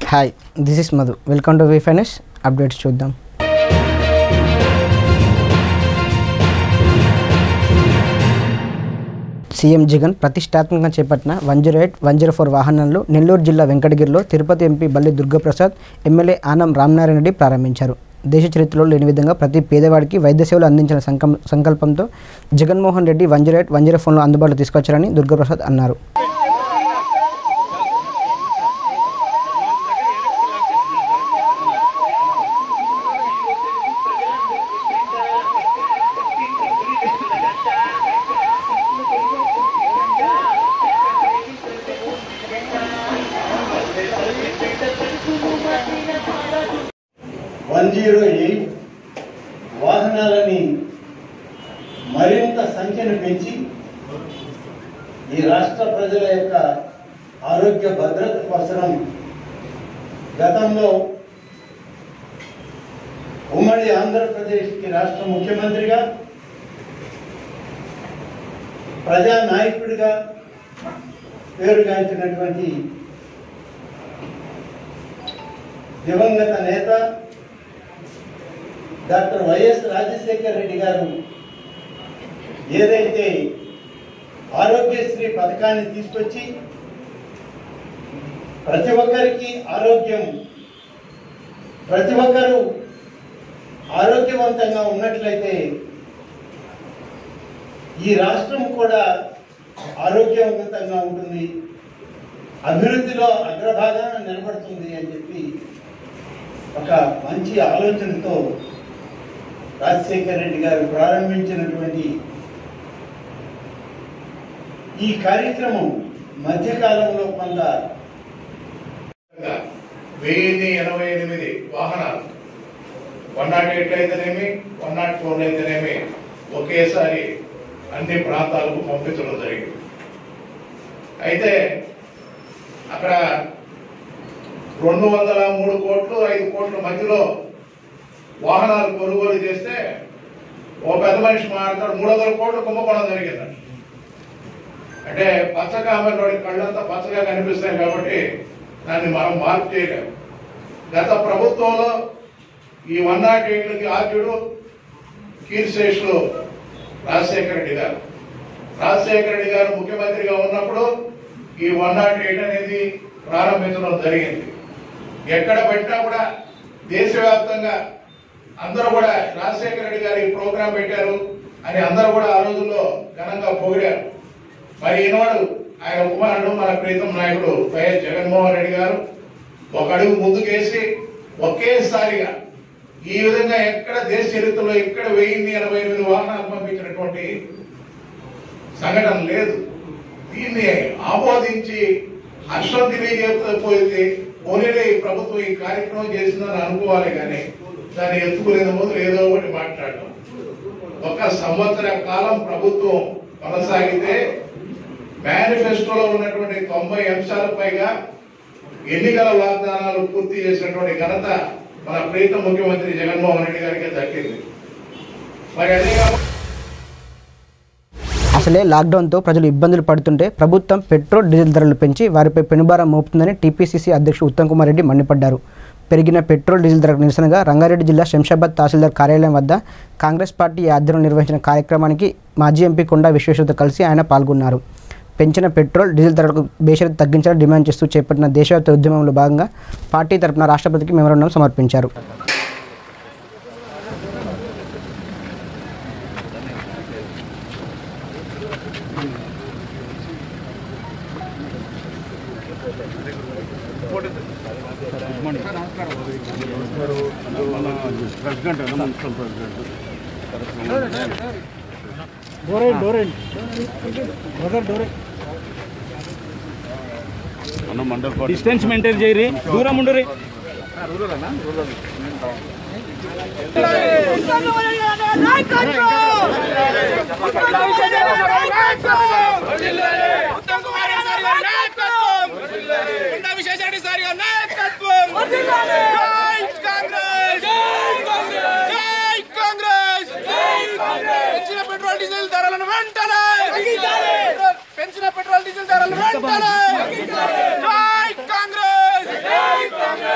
Hi this is Madhu welcome to V finest updates చూద్దాం CM Jagan ప్రతిష్టాత్మకంగా చేపట్టిన one zero eight one zero four వాహనాలను నెల్లూరు జిల్లా వెంకటగిరిలో తిరుపతి ఎంపీ బల్లి దుర్గప్రసాద్ ఎమ్మెల్యే ఆనం రామనారాయణ రెడ్డి ప్రారంభించారు దేశ చరిత్రలో లేని విధంగా ప్రతి పేదవాడికి వైద్య సేవలు అందించిన సంకం సంకల్పంతో Jaganmohan Reddy one zero eight one zero ఫోన్లో అందుబాటులో తీసుకొచ్చారని దుర్గప్రసాద్ అన్నారు వన్ జీరో ఎయిట్ వాహనాలని మరింత సంఖ్యను పెంచి ఈ రాష్ట్ర ప్రజల యొక్క ఆరోగ్య భద్రత కోసం గతంలో ఉమ్మడి ఆంధ్రప్రదేశ్కి రాష్ట్ర ముఖ్యమంత్రిగా ప్రజా నాయకుడిగా పేరుగాంచినటువంటి దివంగత నేత డాక్టర్ వైఎస్ రాజశేఖర్ రెడ్డి గారు ఏదైతే ఆరోగ్యశ్రీ పథకాన్ని తీసుకొచ్చి ప్రతి ఒక్కరికి ఆరోగ్యం ప్రతి ఒక్కరూ ఆరోగ్యవంతంగా ఉన్నట్లయితే ఈ రాష్ట్రం కూడా ఆరోగ్యవంతంగా ఉంటుంది అభివృద్ధిలో అగ్రభాగాన నిలబడుతుంది అని చెప్పి ఒక మంచి ఆలోచనతో రాజశేఖర రెడ్డి గారు ప్రారంభించినటువంటి ఈ కార్యక్రమం మధ్యకాలంలో కొంత వెయ్యిన్ని ఎనభై ఎనిమిది వాహనాలు వన్ నాట్ ఎయిట్ అయితేనేమి వన్ నాట్ ఫోర్ అయితేనేమి ఒకేసారి అన్ని ప్రాంతాలకు పంపించడం జరిగింది అయితే అక్కడ రెండు వందల మూడు కోట్లు ఐదు కోట్ల మధ్యలో వాహనాలు కొనుగోలు చేస్తే ఓ పెద్ద మనిషి మాట్లాడు మూడు వందల కోట్లు కుంభకోణం జరిగిందంట అంటే పచ్చగా వాడి కళ్ళంతా పచ్చగా కనిపిస్తాయి కాబట్టి దాన్ని మనం మార్పు చేయలేము గత ప్రభుత్వంలో ఈ వన్ నాట్ ఎయిట్లకి ఆద్యుడు కీర్శేషులు రాజశేఖర రెడ్డి గారు రాజశేఖర రెడ్డి గారు ముఖ్యమంత్రిగా ఉన్నప్పుడు ఈ వన్ నాట్ ఎయిట్ అనేది ప్రారంభించడం జరిగింది ఎక్కడ పెట్టినా కూడా దేశవ్యాప్తంగా అందరూ కూడా రాజశేఖర రెడ్డి గారు ఈ ప్రోగ్రాం పెట్టారు అని అందరూ కూడా ఆ రోజుల్లో ఘనంగా పొగిడారు మరి ఈనాడు ఆయన కుమారుడు మన ప్రీతం నాయకుడు వైఎస్ జగన్మోహన్ రెడ్డి గారు ఒక అడుగు ముందుకేసి ఒకేసారిగా ఈ విధంగా ఎక్కడ దేశ చరిత్రలో ఎక్కడ వెయ్యిన్ని ఎనభై ఎనిమిది వాహనాలు పంపించినటువంటి సంఘటన లేదు దీన్ని ఆమోదించి హర్షం తెలియజేయకపోతే పోలీలే ఈ ప్రభుత్వం ఈ కార్యక్రమం చేసిందని అనుకోవాలి కానీ దాన్ని ఎత్తుకునేది మొదలు ఏదో ఒకటి మాట్లాడడం ఒక సంవత్సర కాలం ప్రభుత్వం కొనసాగితే మేనిఫెస్టోలో ఉన్నటువంటి తొంభై అంశాల పైగా ఎన్నికల వాగ్దానాలు పూర్తి చేసినటువంటి ఘనత మన ప్రీత ముఖ్యమంత్రి జగన్మోహన్ రెడ్డి గారికి దక్కింది మరి అదే కాకుండా అసలే లాక్డౌన్తో ప్రజలు ఇబ్బందులు పడుతుంటే ప్రభుత్వం పెట్రోల్ డీజిల్ ధరలు పెంచి వారిపై పెనుభారం మోపుతుందని టీపీసీసీ అధ్యక్షుడు ఉత్తమ్ కుమార్ రెడ్డి మండిపడ్డారు పెరిగిన పెట్రోల్ డీజిల్ ధరకు నిరసనగా రంగారెడ్డి జిల్లా శంషాబాద్ తహసీల్దార్ కార్యాలయం వద్ద కాంగ్రెస్ పార్టీ ఆధ్వర్యంలో నిర్వహించిన కార్యక్రమానికి మాజీ ఎంపీ కొండా విశ్వేశ్వరతో కలిసి ఆయన పాల్గొన్నారు పెంచిన పెట్రోల్ డీజిల్ ధరలకు బేషరతు తగ్గించాలని డిమాండ్ చేస్తూ చేపట్టిన దేశవ్యాప్త ఉద్యమంలో భాగంగా పార్టీ తరపున రాష్ట్రపతికి మెమోరాండం సమర్పించారు డిస్టెన్స్ మెయింటైన్ చేయరి దూరం ఉండరు ఉత్తమ్ కుమార్ రెడ్డి సార్ గారి నాయకత్వం కొండా విశ్వేశ్వరరెడ్డి సార్ గారి నాయకత్వం జై కాంగ్రెస్ జై కాంగ్రెస్ పెంచిన పెట్రోల్ డీజిల్ ధరలను వెంటనే పెంచిన పెట్రోల్ డీజిల్ ధరలను వెంటనే జై కాంగ్రెస్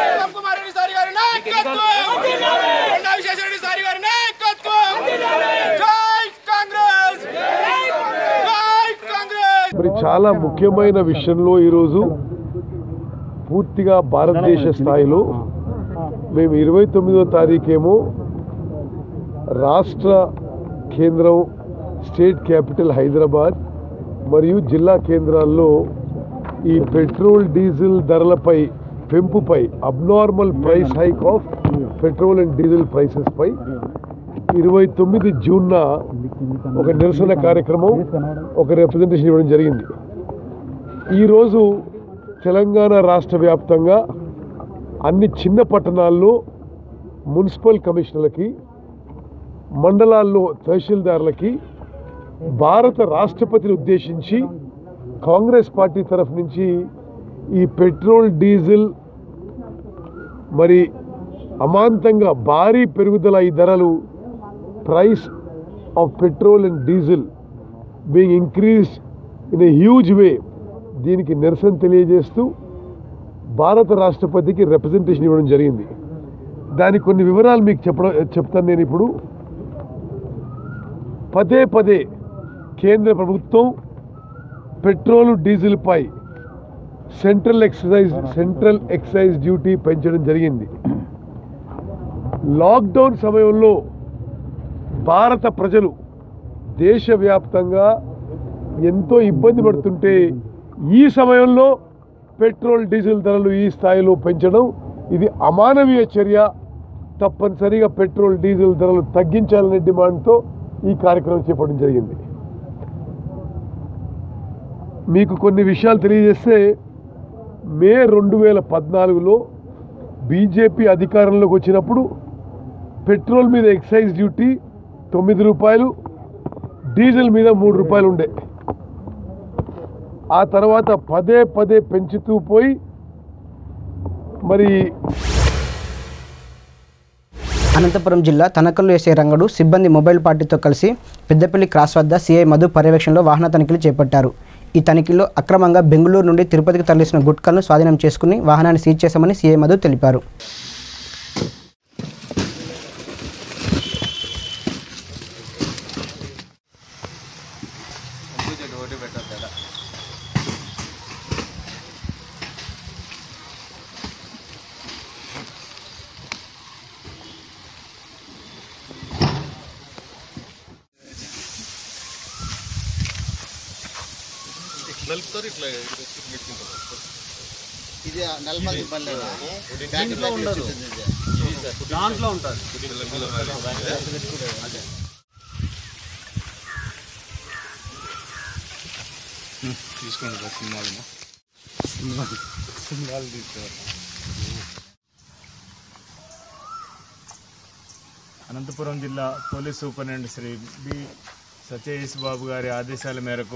చాలా ముఖ్యమైన విషయంలో ఈరోజు పూర్తిగా భారతదేశ స్థాయిలో మేము ఇరవై తొమ్మిదో తారీఖేమో రాష్ట్ర కేంద్రం స్టేట్ క్యాపిటల్ హైదరాబాద్ మరియు జిల్లా కేంద్రాల్లో ఈ పెట్రోల్ డీజిల్ ధరలపై పెంపుపై abnormal price hike of petrol and diesel prices పై ఇరవై తొమ్మిది జూన్న ఒక నిరసన కార్యక్రమం ఒక రిప్రజెంటేషన్ ఇవ్వడం జరిగింది ఈరోజు తెలంగాణ రాష్ట్ర వ్యాప్తంగా అన్ని చిన్న పట్టణాల్లో మున్సిపల్ కమిషనర్లకి మండలాల్లో తహసీల్దార్లకి భారత రాష్ట్రపతిని ఉద్దేశించి కాంగ్రెస్ పార్టీ తరఫు నుంచి ఈ పెట్రోల్ డీజిల్ మరి అమాంతంగా భారీ పెరుగుదల ఈ ధరలు price of petrol and diesel being increase in a huge way దీనికి నిరసన తెలియజేస్తూ భారత రాష్ట్రపతికి రిప్రజెంటేషన్ ఇవ్వడం జరిగింది దానికి కొన్ని వివరాలు మీకు చెప్పడం చెప్తాను నేను ఇప్పుడు పదే పదే కేంద్ర ప్రభుత్వం పెట్రోల్ డీజిల్పై central excise central excise duty పెంచడం జరిగింది లాక్డౌన్ సమయంలో భారత ప్రజలు దేశవ్యాప్తంగా ఎంతో ఇబ్బంది పడుతుంటే ఈ సమయంలో పెట్రోల్ డీజిల్ ధరలు ఈ స్థాయిలో పెంచడం ఇది అమానవీయ చర్య తప్పనిసరిగా పెట్రోల్ డీజిల్ ధరలు తగ్గించాలనే డిమాండ్తో ఈ కార్యక్రమం చేపట్టడం జరిగింది మీకు కొన్ని విషయాలు తెలియజేస్తే మే రెండు వేల పద్నాలుగులో బీజేపీ అధికారంలోకి వచ్చినప్పుడు పెట్రోల్ మీద ఎక్సైజ్ డ్యూటీ తొమ్మిది రూపాయలు డీజిల్ మీద మూడు రూపాయలు ఉండే ఆ తర్వాత పదే పదే పెంచుతూ పోయి మరి అనంతపురం జిల్లా తనకల్లు ఎస్ఐ రంగడు సిబ్బంది మొబైల్ పార్టీతో కలిసి పెద్దపల్లి క్రాస్ వద్ద సీఐ మధు పర్యవేక్షణలో వాహన తనిఖీలు చేపట్టారు ఈ తనిఖీలో అక్రమంగా బెంగళూరు నుండి తిరుపతికి తరలిసిన గుట్కాలను స్వాధీనం చేసుకుని వాహనాన్ని సీజ్ చేశామని సీఐ మధు తెలిపారు ఇది నలభై రూపాయలు దీంట్లో ఉండదు దాంట్లో ఉంటుంది అనంతపురం జిల్లా police superintendent Shri B Satyesh Babu గారి ఆదేశాల మేరకు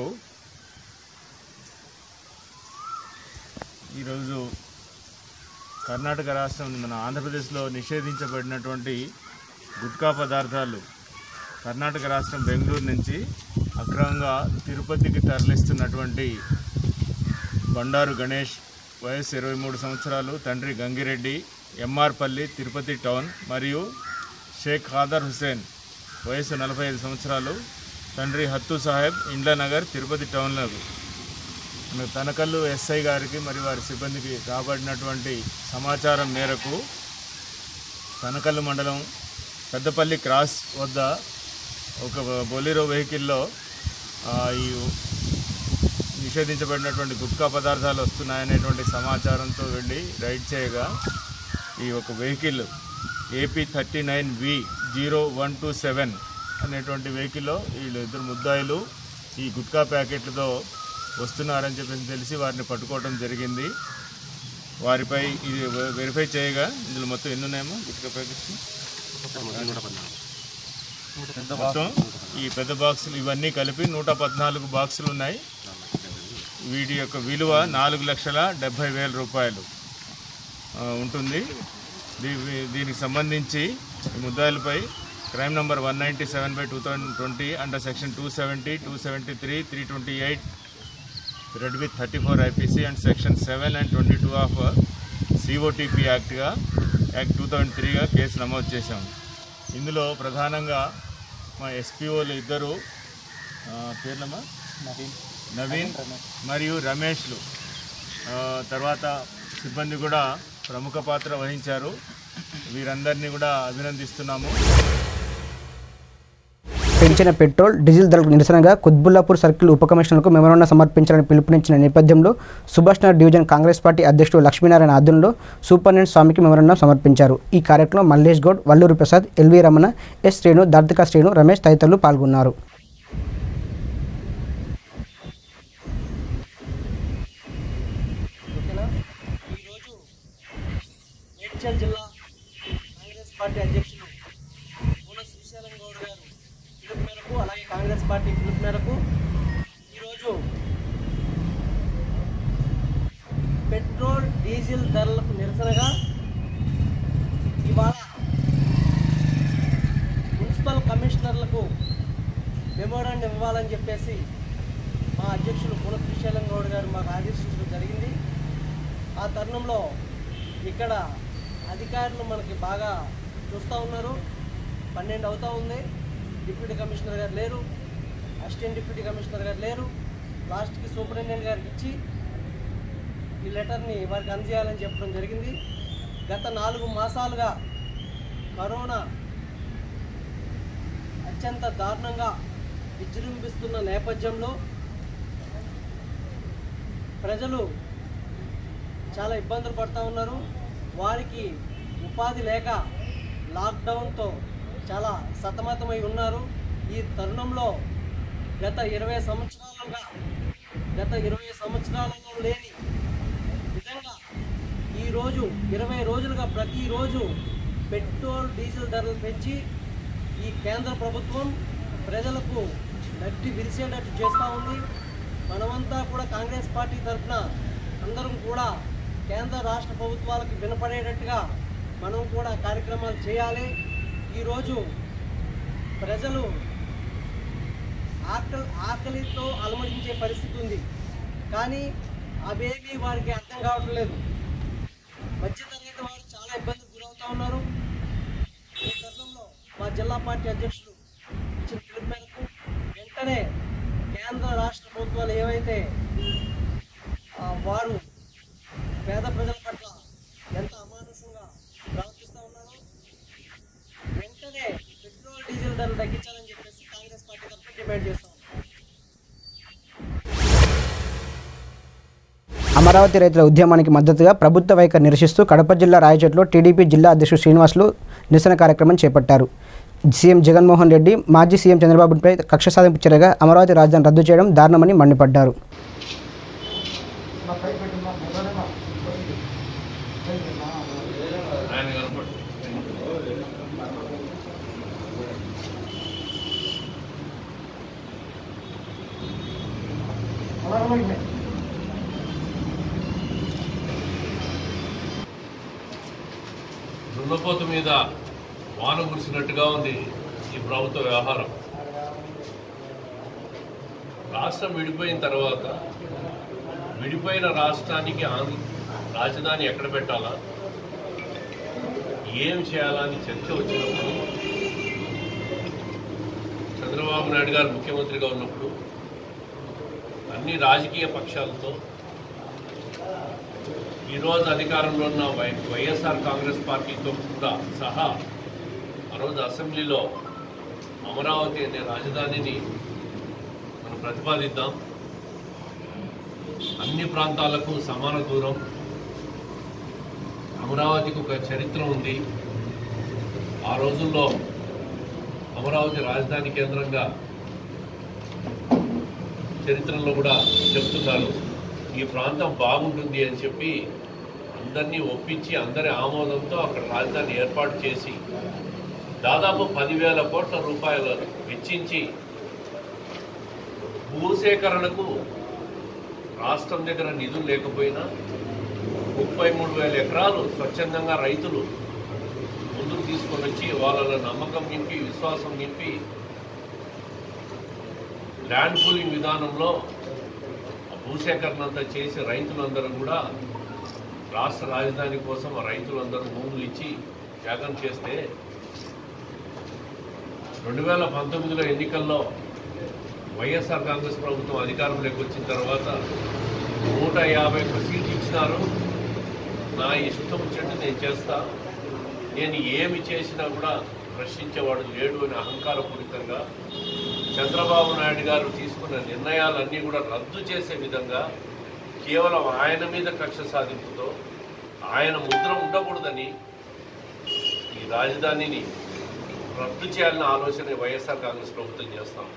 ఈరోజు కర్ణాటక రాష్ట్రం మన ఆంధ్రప్రదేశ్లో నిషేధించబడినటువంటి గుట్కా పదార్థాలు కర్ణాటక రాష్ట్రం బెంగళూరు నుంచి అక్రమంగా తిరుపతికి తరలిస్తున్నటువంటి బండారు గణేష్ వయసు ఇరవై మూడు సంవత్సరాలు తండ్రి గంగిరెడ్డి ఎంఆర్పల్లి తిరుపతి టౌన్ మరియు షేక్ ఖాదర్ హుసేన్ వయసు నలభై ఐదు సంవత్సరాలు తండ్రి హత్తు సాహెబ్ ఇండ్లనగర్ తిరుపతి టౌన్లకు మన తనకల్లు ఎస్ఐ గారికి మరియు వారి సిబ్బందికి రాబడినటువంటి సమాచారం మేరకు తనకల్లు మండలం పెద్దపల్లి క్రాస్ వద్ద ఒక బొలీరో వెహికల్లో ఆ, ఈ నిషేధించబడినటువంటి గుట్కా పదార్థాలు వస్తున్నాయనేటువంటి సమాచారంతో వెళ్ళి రైడ్ చేయగా ఈ ఒక vehicle AP thirty nine V zero one two seven అనేటువంటి వెహికల్లో వీళ్ళు ఇద్దరు ముద్దాయిలు ఈ గుట్కా ప్యాకెట్లతో వస్తున్నారని చెప్పేసి తెలిసి వారిని పట్టుకోవడం జరిగింది వారిపై ఇది వె- వెరిఫై చేయగా ఇందులో మొత్తం ఎన్ని ఉన్నాయేమో గుట్కా ప్యాకెట్స్ మొత్తం ఈ పెద్ద బాక్సులు ఇవన్నీ కలిపి నూట పద్నాలుగు బాక్సులు ఉన్నాయి వీటి యొక్క విలువ నాలుగు లక్షల డెబ్భై వేల రూపాయలు ఆ, ఉంటుంది దీ- దీనికి సంబంధించి ఈ ముద్దాయిలపై crime number one ninety seven by two thousand twenty under section two seventy two seventy three three twenty eight read with thirty four IPC and section seven and twenty two of COTP యాక్ట్గా act two thousand త్రీగా కేసు నమోదు చేశాం ఇందులో ప్రధానంగా మా ఎస్పీఓలు ఇద్దరు ఆ, పేర్లమ్మా నవీన్ మరియు రమేష్లు ఆ, తర్వాత సిబ్బంది కూడా ప్రముఖ పాత్ర వహించారు వీరందరినీ కూడా అభినందిస్తున్నాము పెంచిన పెట్రోల్ డీజిల్ ధరలకు నిరసనగా కుత్బుల్లాపూర్ సర్కిల్ ఉప కమిషనర్కు మెమరాండం సమర్పించాలని పిలుపునిచ్చిన నేపథ్యంలో సుభాష్ నగర్ డివిజన్ కాంగ్రెస్ పార్టీ అధ్యక్షుడు లక్ష్మీనారాయణ ఆధ్వర్యంలో సూపరింటెండెంట్ స్వామికి మెమరాండం సమర్పించారు ఈ కార్యక్రమంలో మల్లేష్ గౌడ్ వల్లూరు ప్రసాద్ ఎల్వి రమణ ఎస్ శ్రేణు దార్తిక శ్రేణు రమేష్ తదితరులు పాల్గొన్నారు ఓకేనా ఈరోజు మేడ్చల్ జిల్లా కాంగ్రెస్ పార్టీ అధ్యక్షులు పూన శ్రీశైలం గౌడ్ గారు పిలుపు మేరకు అలాగే కాంగ్రెస్ పార్టీ పిలుపు మేరకు ఈరోజు పెట్రోల్ డీజిల్ ధరలకు నిరసనగా ఇవాళ మున్సిపల్ కమిషనర్లకు మెమోరాండం ఇవ్వాలని చెప్పేసి మా అధ్యక్షులు పున శ్రీశైలం గౌడ్ గారు మాకు ఆదేశించడం జరిగింది ఆ తరుణంలో ఇక్కడ అధికారులు మనకి బాగా చూస్తూ ఉన్నారు పన్నెండు అవుతూ ఉంది డిప్యూటీ కమిషనర్ గారు లేరు అసిస్టెంట్ డిప్యూటీ కమిషనర్ గారు లేరు లాస్ట్కి సూపరింటెండెంట్ గారికి ఇచ్చి ఈ లెటర్ని వారికి అందజేయాలని చెప్పడం జరిగింది గత నాలుగు మాసాలుగా కరోనా అత్యంత దారుణంగా విజృంభిస్తున్న నేపథ్యంలో ప్రజలు చాలా ఇబ్బందులు పడుతూ ఉన్నారు వారికి ఉపాధి లేక లాక్డౌన్తో చాలా సతమతమై ఉన్నారు ఈ తరుణంలో గత ఇరవై సంవత్సరాలుగా గత ఇరవై సంవత్సరాలలో లేని విధంగా ఈరోజు ఇరవై రోజులుగా ప్రతిరోజు పెట్రోల్ డీజిల్ ధరలు పెంచి ఈ కేంద్ర ప్రభుత్వం ప్రజలకు నడ్డి విరిసేటట్టు చేస్తూ ఉంది మనమంతా కూడా కాంగ్రెస్ పార్టీ తరఫున అందరం కూడా కేంద్ర రాష్ట్ర ప్రభుత్వాలకు వినపడేటట్టుగా మనం కూడా కార్యక్రమాలు చేయాలి ఈరోజు ప్రజలు ఆకలి ఆకలితో అలమటించే పరిస్థితి ఉంది కానీ అవేమీ వారికి అర్థం కావటం లేదు మధ్యతరగతి వారు చాలా ఇబ్బందులు గురవుతూ ఉన్నారు ఈ తరుణంలో మా జిల్లా పార్టీ అధ్యక్షులు ఇచ్చిన పిలుపు మేరకు వెంటనే కేంద్ర రాష్ట్ర ప్రభుత్వాలు ఏవైతే ఆ, వారు పేద ప్రజల పట్ల ఎంత అమానుషంగా ప్రవర్తిస్తూ ఉన్నారో వెంటనే పెట్రోల్ డీజిల్ ధరలు తగ్గించాలని చెప్పేసి కాంగ్రెస్ పార్టీ తరఫున డిమాండ్ చేస్తాం అమరావతి రైతుల ఉద్యమానికి మద్దతుగా ప్రభుత్వ వైఖరి నిరసిస్తూ కడప జిల్లా రాయచోట్లో టీడీపీ జిల్లా అధ్యక్షుడు శ్రీనివాసులు నిరసన కార్యక్రమం చేపట్టారు సీఎం జగన్మోహన్ రెడ్డి మాజీ సీఎం చంద్రబాబుపై కక్ష సాధింపు చర్యగా అమరావతి రాజధాని రద్దు చేయడం దారుణమని మండిపడ్డారు దున్నపోతు మీద వాన కురిసినట్టుగా ఉంది ఈ ప్రభుత్వ వ్యవహారం రాష్ట్రం విడిపోయిన తర్వాత విడిపోయిన రాష్ట్రానికి ఆంధ్ర రాజధాని ఎక్కడ పెట్టాలా ఏం చేయాలా అని చర్చ వచ్చినప్పుడు చంద్రబాబు నాయుడు గారు ముఖ్యమంత్రిగా ఉన్నప్పుడు అన్ని రాజకీయ పక్షాలతో ఈరోజు అధికారంలో ఉన్న వై వైఎస్ఆర్ కాంగ్రెస్ పార్టీతో కూడా సహా ఆ రోజు అసెంబ్లీలో అమరావతి అనే రాజధానిని మనం ప్రతిపాదిద్దాం అన్ని ప్రాంతాలకు సమాన దూరం అమరావతికి ఒక చరిత్ర ఉంది ఆ రోజుల్లో అమరావతి రాజధాని కేంద్రంగా చరిత్రలో కూడా చెప్తున్నారు ఈ ప్రాంతం బాగుంటుంది అని చెప్పి అందరినీ ఒప్పించి అందరి ఆమోదంతో అక్కడ రాజధాని ఏర్పాటు చేసి దాదాపు పదివేల కోట్ల రూపాయలు వెచ్చించి భూసేకరణకు రాష్ట్రం దగ్గర నిధులు లేకపోయినా ముప్పై మూడు వేల ఎకరాలు స్వచ్ఛందంగా రైతులు ముందుకు తీసుకొని వచ్చి వాళ్ళ నమ్మకం నింపి విశ్వాసం నింపి ల్యాండ్ పూలింగ్ విధానంలో ఆ భూసేకరణ అంతా చేసి రైతులందరూ కూడా రాష్ట్ర రాజధాని కోసం ఆ రైతులందరూ భూములు ఇచ్చి త్యాగం చేస్తే రెండు వేల పంతొమ్మిదిలో ఎన్నికల్లో వైఎస్ఆర్ కాంగ్రెస్ ప్రభుత్వం అధికారంలోకి వచ్చిన తర్వాత నూట యాభై ఒక్క సీట్లు ఇచ్చినారు నా ఇష్టం చెట్టు నేను చేస్తా నేను ఏమి చేసినా కూడా ప్రశ్నించేవాడు లేడు అని అహంకారపూరితంగా చంద్రబాబు నాయుడు గారు తీసుకున్న నిర్ణయాలన్నీ కూడా రద్దు చేసే విధంగా కేవలం ఆయన మీద కక్ష సాధింపుతో ఆయన ముద్ర ఉండకూడదని ఈ రాజధానిని రద్దు చేయాలన్న ఆలోచన వైఎస్ఆర్ కాంగ్రెస్ ప్రభుత్వం చేస్తాం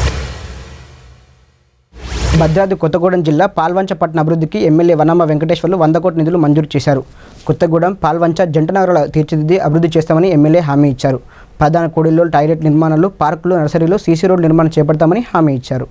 భద్రాద్రి కొత్తగూడెం జిల్లా పాల్వంచ పట్టణ అభివృద్ధికి ఎమ్మెల్యే వనమ్మ వెంకటేశ్వర్లు వంద కోట్ల నిధులు మంజూరు చేశారు కొత్తగూడెం పాల్వంచ జంట నగరాల తీర్చిదిద్ది అభివృద్ధి చేస్తామని ఎమ్మెల్యే హామీ ఇచ్చారు ప్రధాన కూడీల్లో టాయిలెట్ నిర్మాణాలు పార్కులు నర్సరీలు సీసీ రోడ్ నిర్మాణం చేపడతామని హామీ ఇచ్చారు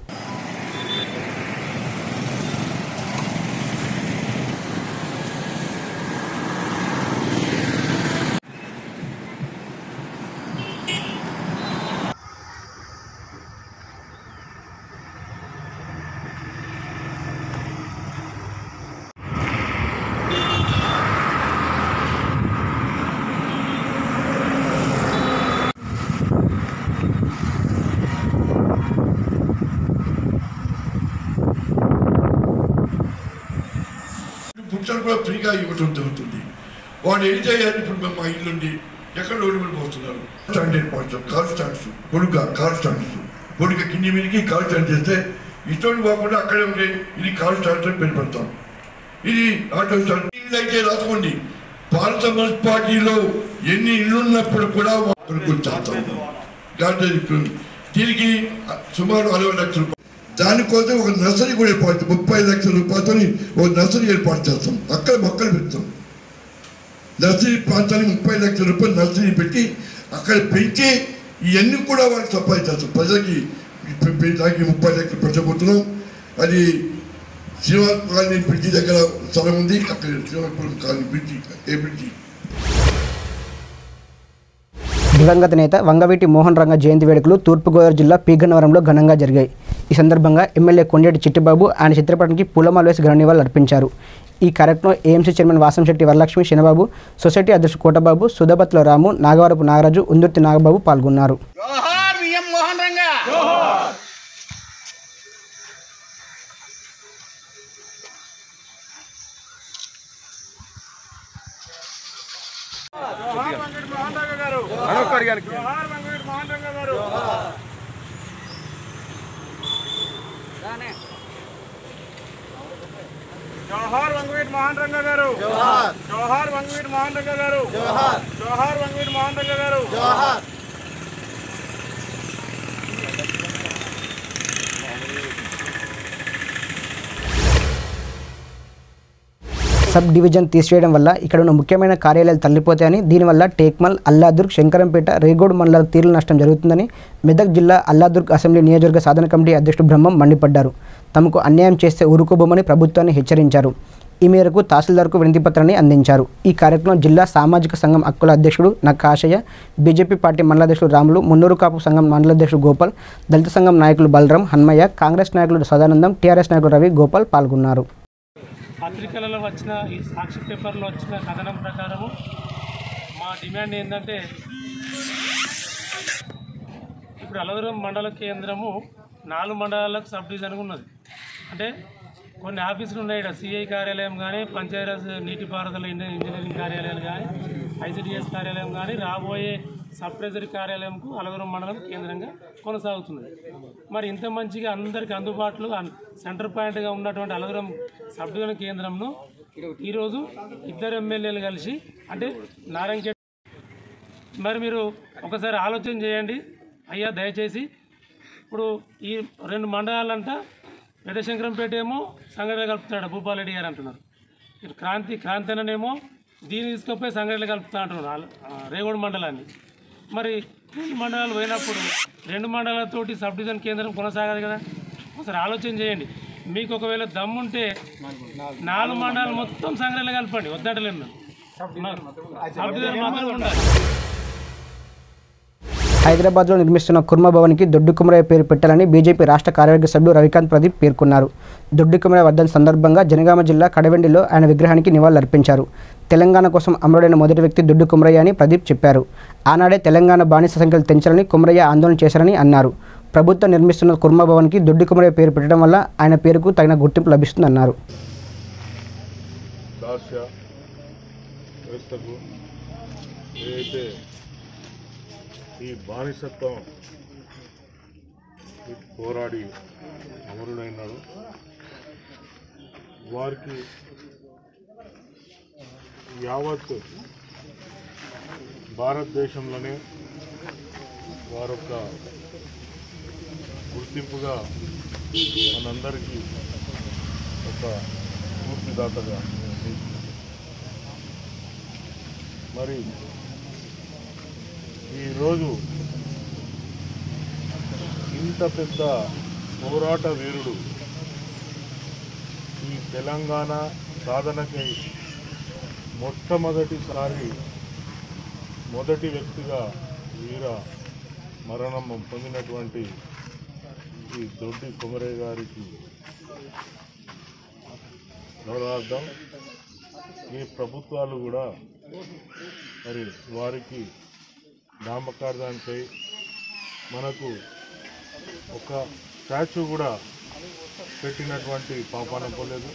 బుట్టలు కూడా ఫ్రీగా ఇవ్వటం జరుగుతుంది వాళ్ళు ఏం చేయాలి ఇప్పుడు మేము మా ఇల్లుండి ఎక్కడ రోడ్డు పోతున్నారు స్టాండ్ ఏర్పాటు చేస్తాం. కార్ స్టాండ్స్ పొడుగా కార్ స్టాండ్స్ పొడుగా కింది మీదకి కార్ స్టాండ్ చేస్తే ఇష్టం కాకుండా అక్కడే ఉంటే ఇది కార్ స్టాండ్స్ అని పేరు పెడతాం ఇది ఆటో స్టాండ్ ఇల్లు అయితే రాసుకోండి భారత మున్సిపాలిటీలో ఎన్ని ఇల్లు ఉన్నప్పుడు కూడా కొనుగోలు చేస్తాం గార్డెన్ ఇప్పుడు దీనికి సుమారు అరవై లక్షల రూపాయలు దానికోసం ఒక నర్సరీ కూడా ఏర్పాటు చేస్తాం. ముప్పై లక్షల రూపాయలతో ఒక నర్సరీ ఏర్పాటు చేస్తాం అక్కడ మొక్కలు పెడతాం నర్సరీ ప్రాంతానికి ముప్పై లక్షల రూపాయలు నర్సరీ పెట్టి అక్కడ పెంచి ఇవన్నీ కూడా వాళ్ళకి సప్లై చేస్తాం ప్రజలకి పె- పె- దానికి ముప్పై లక్షలు పెంచబోతున్నాం అది శ్రీనివాస్ కాలనీ బ్రిడ్జి దగ్గర స్థలం ఉంది అక్కడ శ్రీనివాసపురం కాలనీ బ్రిడ్జి ఏ బ్రిడ్జి దివంగత నేత వంగవీటి మోహన్ రంగ జయంతి వేడుకలు తూర్పుగోదావరి జిల్లా పీగన్నవరంలో ఘనంగా జరిగాయి ఈ సందర్భంగా ఎమ్మెల్యే కొండేటి చిట్టిబాబు ఆయన చిత్రపటానికి పూలమాల వేసి ఘన నివాళులు అర్పించారు ఈ కార్యక్రమంలో AMC chairman Vasamsetti Varalakshmi Sanababu society అధ్యక్షుడు కోటబాబు సుధబత్ల రాము నాగవరపు నాగరాజు ఉందుర్తి నాగబాబు పాల్గొన్నారు జోహార్ విఎం మోహన్ రంగా జోహార్ వెంకట మోహన్ రంగ గారు జోహార్ వెంకట మోహన్ రంగ గారు జోహార్ వంగవీటి మోహన్ రంగ గారు జోహార్ జోహార్ వంగవీటి మోహన్ రంగ గారు జోహార్ జోహార్ వంగవీటి మోహన్ రంగ గారు జోహార్ సబ్ డివిజన్ తీసివేయడం వల్ల ఇక్కడ ఉన్న ముఖ్యమైన కార్యాలయాలు తల్లిపోతాయని దీనివల్ల టేక్మల్ అల్లాదుర్గ్ శంకరంపేట రేగోడ్ మండలాలకు తీర్ల నష్టం జరుగుతుందని మెదక్ జిల్లా అల్లాదుర్గ్ అసెంబ్లీ నియోజకవర్గ సాధన కమిటీ అధ్యక్షుడు బ్రహ్మం మండిపడ్డారు తమకు అన్యాయం చేస్తే ఊరుకోబోమని ప్రభుత్వాన్ని హెచ్చరించారు ఈ మేరకు తహసీల్దార్కు వినతిపత్రాన్ని అందించారు ఈ కార్యక్రమం జిల్లా సామాజిక సంఘం హక్కుల అధ్యక్షుడు నక్కాశయ్య బీజేపీ పార్టీ మండలాధ్యక్షుడు రాములు మున్నూరు కాపు సంఘం మండలాధ్యక్షుడు గోపాల్ దళిత సంఘం నాయకులు బలరాం హన్మయ్య కాంగ్రెస్ నాయకులు సదానందం టీఆర్ఎస్ నాయకుడు రవి గోపాల్ పాల్గొన్నారు పత్రికలలో వచ్చిన ఈ సాక్షి పేపర్లో వచ్చిన కథనం ప్రకారము మా డిమాండ్ ఏంటంటే ఇప్పుడు అలవరం మండల కేంద్రము నాలుగు మండలాలకు సబ్ డివిజన్గా ఉన్నది అంటే కొన్ని ఆఫీసులు ఉన్నాయి ఇక్కడ సిఐ కార్యాలయం కానీ పంచాయరాజ్ నీటిపారుదల ఇంజ- ఇంజనీరింగ్ కార్యాలయాలు కానీ ఐసిడిఎస్ కార్యాలయం కానీ రాబోయే సబ్ ట్రెజరీ కార్యాలయంకు అలవరం మండలం కేంద్రంగా కొనసాగుతున్నది మరి ఇంత మంచిగా అందరికీ అందుబాటులో అన్- సెంటర్ పాయింట్గా ఉన్నటువంటి అలవరం సబ్ డివిజన్ కేంద్రంను ఈరోజు ఇద్దరు ఎమ్మెల్యేలు కలిసి అంటే నారాయణ మరి మీరు ఒకసారి ఆలోచన చేయండి అయ్యా దయచేసి ఇప్పుడు ఈ రెండు మండలాలంట పెద్ద శంకరంపేట ఏమో సంఘటన కలుపుతాడు భూపాలరెడ్డి గారు అంటున్నారు ఇటు క్రాంతి క్రాంతి అననేమో దీన్ని తీసుకుపోయి సంఘటన కలుపుతా అంటున్నారు ఆల- ఆ, రేగోడు మండలాన్ని మరి రెండు మండలాలు పోయినప్పుడు రెండు మండలాలతోటి సబ్ డివిజన్ కేంద్రం కొనసాగదు కదా ఒకసారి ఆలోచన చేయండి మీకు ఒకవేళ దమ్ముంటే నాలుగు మండలాలు మొత్తం సంఘటన కలపండి వద్దంటలేము మేము సబ్ డివిజన్ మాత్రం ఉండాలి హైదరాబాద్లో నిర్మిస్తున్న కుర్మ భవన్కి దొడ్డు కుమరయ్య పేరు పెట్టాలని బీజేపీ రాష్ట్ర కార్యవర్గ సభ్యుడు రవికాంత్ ప్రదీప్ పేర్కొన్నారు దొడ్డు కుమరయ్య వర్ధన్ సందర్భంగా జనగామ జిల్లా కడవెండిలో ఆయన విగ్రహానికి నివాళులర్పించారు తెలంగాణ కోసం అమరుడైన మొదటి వ్యక్తి దొడ్డు కుమరయ్య అని ప్రదీప్ చెప్పారు ఆనాడే తెలంగాణ బానిస సంఖ్యలు తెంచాలని కుమరయ్య ఆందోళన చేశారని అన్నారు ప్రభుత్వం నిర్మిస్తున్న కుర్మా భవన్కి దొడ్డి కుమరయ్య పేరు పెట్టడం వల్ల ఆయన పేరుకు తగిన గుర్తింపు లభిస్తుందన్నారు దాస్య వ్యవస్థకు ఏదైతే ఈ బానిసత్వం పోరాడి అమరుడైనాడు వారికి యావత్ భారతదేశంలోనే వారొక గుర్తింపుగా మనందరికీ ఒక స్ఫూర్తిదాతగా మరి ఈరోజు ఇంత పెద్ద పోరాట వీరుడు ఈ తెలంగాణ సాధనకై మొట్టమొదటిసారి మొదటి వ్యక్తిగా వీర మరణం పొందినటువంటి ఈ దొడ్డి కుమరయ్య గారికి గౌరవార్థం ఈ ప్రభుత్వాలు కూడా మరి వారికి నామకార్థానికై మనకు ఒక స్టాచ్యూ కూడా పెట్టినటువంటి పాపాన పోలేదు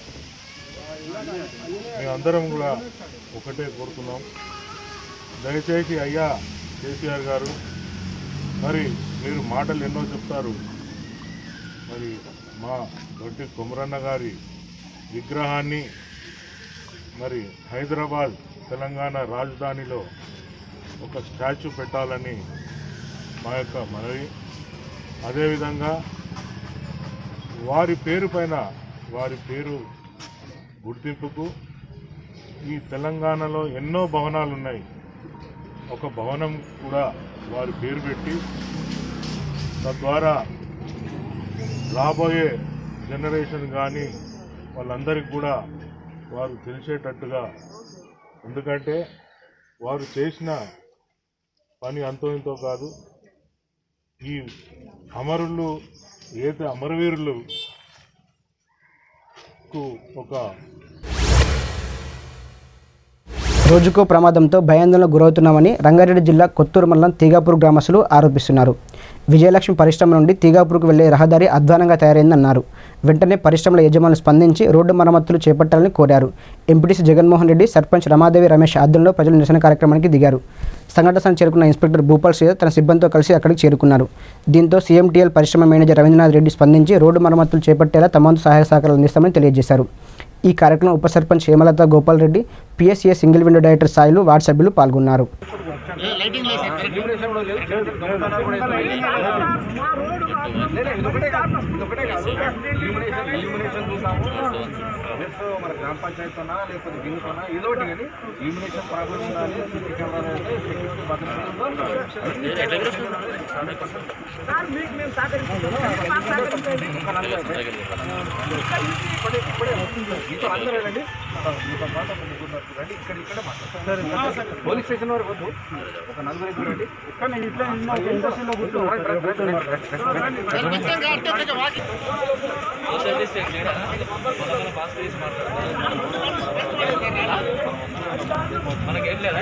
మేమందరం కూడా ఒకటే కోరుతున్నాం దయచేసి అయ్యా కేసీఆర్ గారు మరి మీరు మాటలు ఎన్నో చెప్తారు మరి మా దొడ్డి కుమరన్న గారి విగ్రహాన్ని మరి హైదరాబాద్ తెలంగాణ రాజధానిలో ఒక స్టాచ్యూ పెట్టాలని మా యొక్క మనవి అదేవిధంగా వారి పేరు పైన వారి పేరు గుర్తింపుకు ఈ తెలంగాణలో ఎన్నో భవనాలు ఉన్నాయి ఒక భవనం కూడా వారి పేరు పెట్టి తద్వారా రాబోయే జనరేషన్ కానీ వాళ్ళందరికీ కూడా వారు తెలిసేటట్టుగా ఎందుకంటే వారు చేసిన పని అంతో ఇంతో కాదు ఈ అమరులు ఏదైతే అమరవీరులు కు ఒక రోజుకో ప్రమాదంతో భయాందోళనకు గురవుతున్నామని రంగారెడ్డి జిల్లా కొత్తూరు మండలం తీగాపూర్ గ్రామస్తులు ఆరోపిస్తున్నారు విజయలక్ష్మి పరిశ్రమ నుండి తీగాపూర్కు వెళ్లే రహదారి అధ్వానంగా తయారైందన్నారు వెంటనే పరిశ్రమల యజమానులు స్పందించి రోడ్డు మరమ్మతులు చేపట్టాలని కోరారు ఎంపీటీసీ జగన్మోహన్ రెడ్డి సర్పంచ్ రమాదేవి రమేష్ ఆధ్వర్యంలో ప్రజలు నిరసన కార్యక్రమానికి దిగారు సంఘటన స్థలం చేరుకున్న ఇన్స్పెక్టర్ భూపాల్ శ్రీధర్ తన సిబ్బందితో కలిసి అక్కడికి చేరుకున్నారు దీంతో సీఎంటీఎల్ పరిశ్రమ మేనేజర్ రవీంద్రనాథ్ రెడ్డి స్పందించి రోడ్డు మరమ్మతులు చేపట్టేలా తమ వంతు సహాయ సహకారాలు అందిస్తామని తెలియజేశారు ఈ కార్యక్రమం ఉప sarpanch Hemalatha Gopal Reddy PSA single window director Sailu ward సభ్యులు పాల్గొన్నారు మన గ్రామ పంచాయతీ ఉన్నా లేకపోతే బిల్లు ఉన్నా ఏదో ఒకటి కానీ ఇల్యూమినేషన్ ప్రాబ్లం ఉండాలి సీసీ కెమెరా అయితే సెక్యూరిటీ మీతో అందరూ రండి మీతో పాటు ఒక ముగ్గురు నలుగురు రండి ఇక్కడ ఇక్కడ మాట్లాడతారు పోలీస్ స్టేషన్ వరకు వద్దు ఒక నలుగురు ఇద్దరు రండి కానీ ఇట్లా ఇండస్ట్రీలో మనకేం లేదా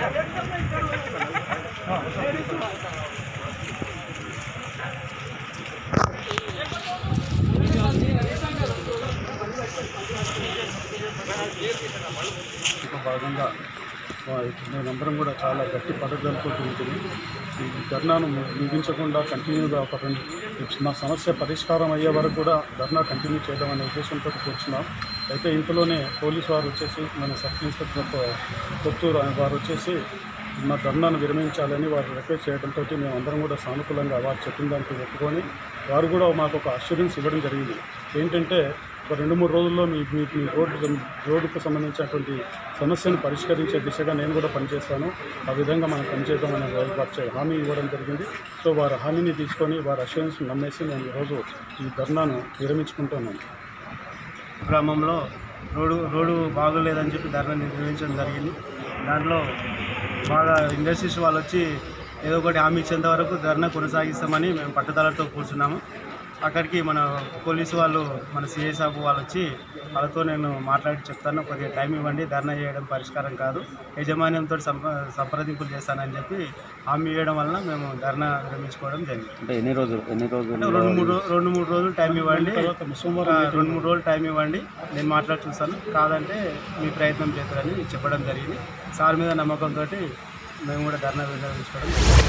ఇంకో భాగంగా వా- మేమందరం కూడా చాలా గట్టి పట్టుదలతో ఉంటుంది ఈ ధర్నాను ము- ముగించకుండా కంటిన్యూగా ఒక రెండు మా సమస్య పరిష్కారం అయ్యే వరకు కూడా ధర్నా కంటిన్యూ చేయడం అనే ఉద్దేశంతో కూర్చున్నాం అయితే ఇంతలోనే పోలీసు వారు వచ్చేసి మన సబ్ ఇన్స్పెక్టర్ కొత్తూరు వారు వచ్చేసి మా ధర్నాను విరమించాలని వారు రిక్వెస్ట్ చేయడంతో మేము అందరం కూడా సానుకూలంగా వారు చెప్పిన దానికి ఒప్పుకొని వారు కూడా మాకు ఒక అష్యూరెన్స్ ఇవ్వడం జరిగింది ఏంటంటే ఒక రెండు మూడు రోజుల్లో మీ మీ మీ రోడ్డు రోడ్డుకు సంబంధించినటువంటి సమస్యను పరిష్కరించే దిశగా నేను కూడా పనిచేస్తాను ఆ విధంగా మనం పనిచేద్దామని వారు చే- హామీ ఇవ్వడం జరిగింది సో వారి హామీని తీసుకొని వారి అష్యూరెన్స్ నమ్మేసి నేను ఈరోజు ఈ ధర్నాను విరమించుకుంటున్నాను గ్రామంలో రోడ్డు రోడ్డు బాగోలేదని చెప్పి ధర్నా నిర్వహించడం జరిగింది దాంట్లో బాగా ఇండస్ట్రీస్ వాళ్ళు వచ్చి ఏదో ఒకటి హామీ ఇచ్చేంత వరకు ధర్నా కొనసాగిస్తామని మేము పట్టుదలతో కూర్చున్నాము అక్కడికి మన పోలీసు వాళ్ళు మన సిఐ సాబు వాళ్ళు వచ్చి వాళ్ళతో నేను మాట్లాడి చెప్తాను కొద్దిగా టైం ఇవ్వండి ధర్నా చేయడం పరిష్కారం కాదు యజమాన్యంతో సంప సంప్రదింపులు చేస్తానని చెప్పి హామీ ఇవ్వడం వలన మేము ధర్నా విరమించుకోవడం జరిగింది అంటే ఎన్ని రోజులు ఎన్ని రోజులు అంటే రెండు మూడు రో- రెండు మూడు రోజులు టైం ఇవ్వండి ఆ, రెండు మూడు రోజులు టైం ఇవ్వండి నేను మాట్లాడి చూస్తాను కాదంటే మీ ప్రయత్నం చేస్తారని చెప్పడం జరిగింది సార్ మీద నమ్మకంతో మేము కూడా ధర్నా విరమించుకోవడం జరిగింది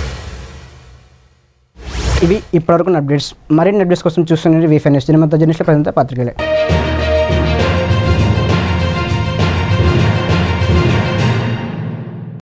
ఇవి ఇప్పటివరకు అప్డేట్స్ మరిన్ని అప్డేట్స్ కోసం చూస్తున్నది వీఫెన్ఎస్ దినమంతా జర్నలిస్టుల ప్రజంతా పత్రికలే